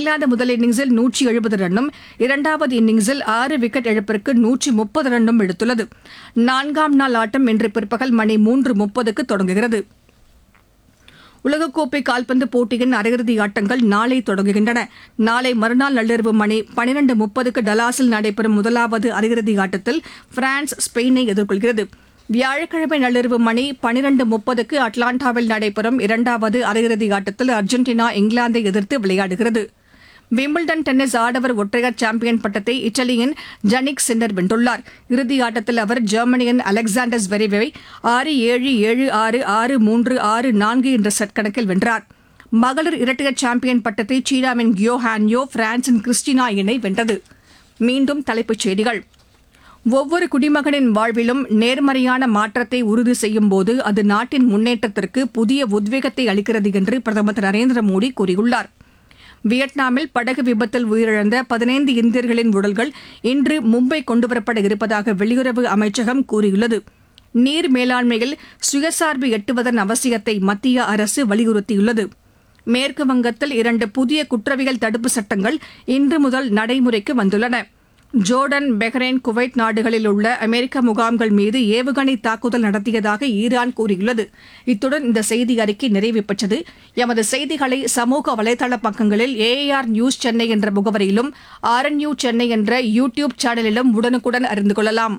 இங்கிலாந்து முதல் இன்னிங்ஸில் நூற்றி எழுபது ரன்னும் இரண்டாவது இன்னிங்ஸில் ஆறு விக்கெட் இழப்பிற்கு நூற்றி முப்பது ரன்னும் எடுத்துள்ளது நான்காம் நாள் ஆட்டம் இன்று பிற்பகல் மணி மூன்று முப்பதுக்கு தொடங்குகிறது உலகக்கோப்பை கால்பந்து போட்டியின் அரையிறுதி ஆட்டங்கள் நாளை தொடங்குகின்றன நாளை மறுநாள் நள்ளிரவு மணி பனிரண்டு முப்பதுக்கு டலாஸில் நடைபெறும் முதலாவது அரையிறுதி ஆட்டத்தில் பிரான்ஸ் ஸ்பெயினை எதிர்கொள்கிறது வியாழக்கிழமை நள்ளிரவு மணி பனிரண்டு முப்பதுக்கு அட்லாண்டாவில் நடைபெறும் இரண்டாவது அரையிறுதி ஆட்டத்தில் அர்ஜென்டினா இங்கிலாந்தை எதிர்த்து விளையாடுகிறது விம்பிள்டன் டென்னிஸ் ஆடவர் ஒற்றையர் சாம்பியன் பட்டத்தை இத்தாலியின் ஜனிக் சின்னர் வென்றுள்ளார் இறுதி ஆட்டத்தில் அவர் ஜெர்மனியின் அலெக்சாண்டர் ஸ்வெரிவை ஆறு ஏழு ஏழு ஆறு ஆறு மூன்று ஆறு நான்கு என்ற செட் கணக்கில் வென்றார் மகளிர் இரட்டையர் சாம்பியன் பட்டத்தை சீனாவின் கியோ ஹான்யோ பிரான்சின் கிறிஸ்டினா இணை வென்றது மீண்டும் தலைப்புச் செய்திகள் ஒவ்வொரு குடிமகனின் வாழ்விலும் நேர்மறையான மாற்றத்தை உறுதி செய்யும் போது அது நாட்டின் முன்னேற்றத்திற்கு புதிய உத்வேகத்தை அளிக்கிறது என்று பிரதமர் திரு நரேந்திர மோடி கூறியுள்ளார் வியட்நாமில் படகு விபத்தில் உயிரிழந்த பதினைந்து இந்தியர்களின் உடல்கள் இன்று மும்பை கொண்டுவரப்பட இருப்பதாக வெளியுறவு அமைச்சகம் கூறியுள்ளது நீர் மேலாண்மையில் சுயசார்பு எட்டுவதன் அவசியத்தை மத்திய அரசு வலியுறுத்தியுள்ளது மேற்கு வங்கத்தில் இரண்டு புதிய குற்றவியல் தடுப்பு சட்டங்கள் இன்று முதல் நடைமுறைக்கு வந்துள்ளன ஜோர்டன் பஹ்ரைன் குவைத் நாடுகளில் உள்ள அமெரிக்க முகாம்கள் மீது ஏவுகணை தாக்குதல் நடத்தியதாக ஈரான் கூறியுள்ளது இத்துடன் இந்த செய்தி அறிக்கை நிறைவு பெற்றது எமது செய்திகளை சமூக வலைதள பக்கங்களில் ஏஏஆர் நியூஸ் சென்னை என்ற முகவரியிலும் ஆர்என்யூ சென்னை என்ற யூ டியூப் சேனலிலும் உடனுக்குடன் அறிந்து கொள்ளலாம்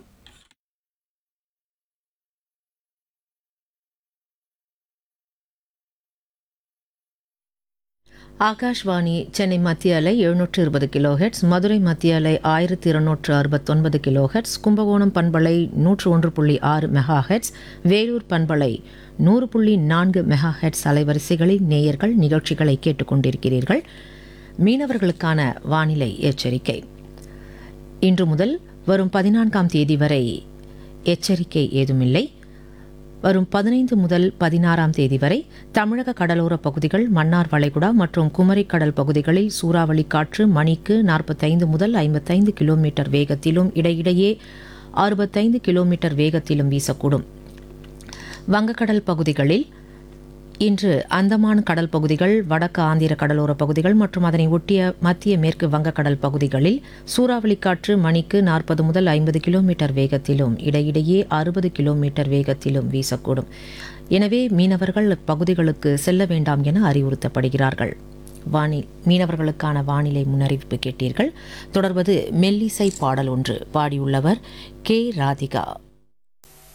ஆகாஷ்வாணி சென்னை மத்திய அலை எழுநூற்று இருபது கிலோஹெட்ஸ் மதுரை மத்திய அலை ஆயிரத்தி இருநூற்று அறுபத்தொன்பது கிலோஹெட்ஸ் கும்பகோணம் பண்பலை நூற்று ஒன்று புள்ளி ஆறு மெகா ஹெட்ஸ் வேலூர் பண்பலை நூறு புள்ளி நான்கு மெகா ஹெட்ஸ் அலைவரிசைகளில் நேயர்கள் நிகழ்ச்சிகளை கேட்டுக்கொண்டிருக்கிறீர்கள் மீனவர்களுக்கான வானிலை எச்சரிக்கை இன்று முதல் வரும் பதினான்காம் தேதி வரை எச்சரிக்கை ஏதுமில்லை வரும் பதினைந்து முதல் பதினாறாம் தேதி வரை தமிழக கடலோர பகுதிகள் மன்னார் வளைகுடா மற்றும் குமரி கடல் பகுதிகளில் சூறாவளி காற்று மணிக்கு நாற்பத்தைந்து முதல் ஐம்பத்தைந்து கிலோமீட்டர் வேகத்திலும் இடையிடையே அறுபத்தைந்து கிலோமீட்டர் வேகத்திலும் வீசக்கூடும் வங்கக்கடல் பகுதிகளில் இன்று அந்தமான் கடல் பகுதிகள் வடக்கு ஆந்திர கடலோர பகுதிகள் மற்றும் அதனை ஒட்டிய மத்திய மேற்கு வங்கக்கடல் பகுதிகளில் சூறாவளி காற்று மணிக்கு நாற்பது முதல் ஐம்பது கிலோமீட்டர் வேகத்திலும் இடையிடையே அறுபது கிலோமீட்டர் வேகத்திலும் வீசக்கூடும் எனவே மீனவர்கள் பகுதிகளுக்கு செல்ல வேண்டாம் என அறிவுறுத்தப்படுகிறார்கள் வானி மீனவர்களுக்கான வானிலை முன்னறிவிப்பு கேட்டீர்கள் தொடர்வது மெல்லிசை பாடல் ஒன்று பாடியுள்ளவர் கே ராதிகா